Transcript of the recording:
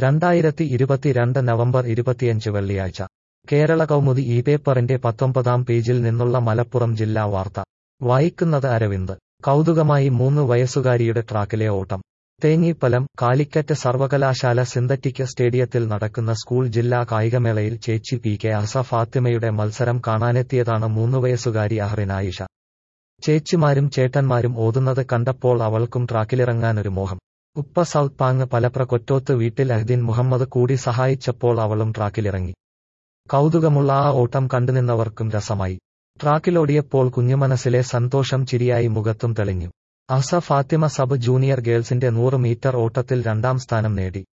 രണ്ടായിരത്തി ഇരുപത്തിരണ്ട് നവംബർ ഇരുപത്തിയഞ്ച് വെള്ളിയാഴ്ച കേരള കൗമുദി ഈ പേപ്പറിന്റെ പത്തൊമ്പതാം പേജിൽ നിന്നുള്ള മലപ്പുറം ജില്ലാ വാർത്ത വായിക്കുന്നത് അരവിന്ദ് കൗതുകമായി മൂന്ന് വയസ്സുകാരിയുടെ ട്രാക്കിലെ ഓട്ടം തേഞ്ഞിപ്പലം കാലിക്കറ്റ് സർവകലാശാല സിന്തറ്റിക് സ്റ്റേഡിയത്തിൽ നടക്കുന്ന സ്കൂൾ ജില്ലാ കായികമേളയിൽ ചേച്ചി പി കെ അസ ഫാത്തിമയുടെ മത്സരം കാണാനെത്തിയതാണ് മൂന്ന് വയസ്സുകാരി അഹ്റിൻ ആയിഷ ചേച്ചിമാരും ചേട്ടന്മാരും ഓതുന്നത് കണ്ടപ്പോൾ അവൾക്കും ട്രാക്കിലിറങ്ങാനൊരു മോഹം ഉപ്പ സൗത്ത് പാങ് പലപ്ര കൊറ്റോത്ത് വീട്ടിൽ അഹ്ദിൻ മുഹമ്മദ് കൂടി സഹായിച്ചപ്പോൾ അവളും ട്രാക്കിലിറങ്ങി കൗതുകമുള്ള ആ ഓട്ടം കണ്ടുനിന്നവർക്കും രസമായി ട്രാക്കിലോടിയപ്പോൾ കുഞ്ഞുമനസ്സിലെ സന്തോഷം ചിരിയായി മുഖത്തും തെളിഞ്ഞു അസ ഫാത്തിമ സബ് ജൂനിയർ ഗേൾസിന്റെ നൂറ് മീറ്റർ ഓട്ടത്തിൽ രണ്ടാം സ്ഥാനം നേടി